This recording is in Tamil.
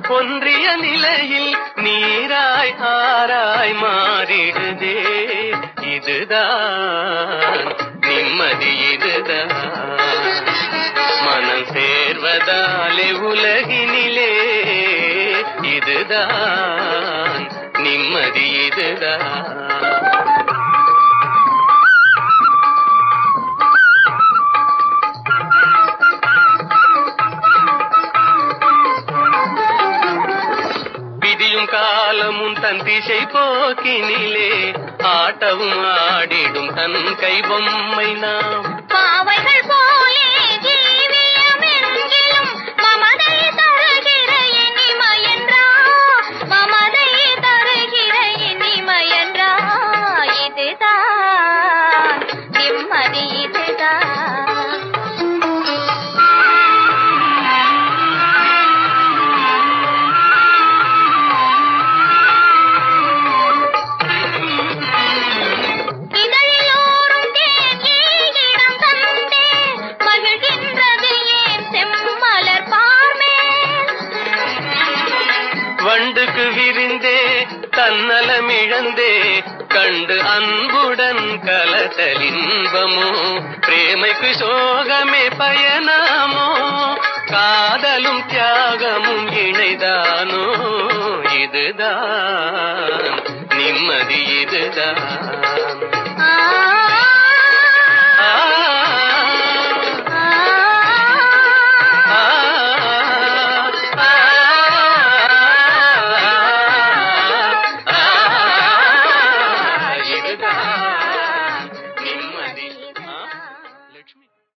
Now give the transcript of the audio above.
ஒன்றிய நிலையில் நீராய் ஆராய் மாறிடுதே இதுதான் நிம்மதி இதுதான் மனம் சேர்வதாலே உலகினிலே இதுதான் நிம்மதி இதுதான் விதியும் காலமும் தன் திசை போக்கினிலே ஆட்டவும் ஆடிடும் தன் கை பொம்மை நாம் பாவைகள் போலே ஜீவியமெங்கிலும் மமதை தருகிற இனிமையன்றா மமதை தருகிற இனிமையன்றா இதுதான் நிம்மதி இதுதான் இதழிலோரும் தேன் ஈகிடம் தந்தே மகிழ்கின்றது ஏன் செம்மலர் பார்மேல் வண்டுக்கு விரிந்தே தன்னலமிழந்தே கண்டு அன்புடன் கலசலின்பமோ பிரேமைக்கு சோகமே பயனாமோ காதலும் தியாகமும் இணைதானோ இதுதான் நிம்மதி இதுதான்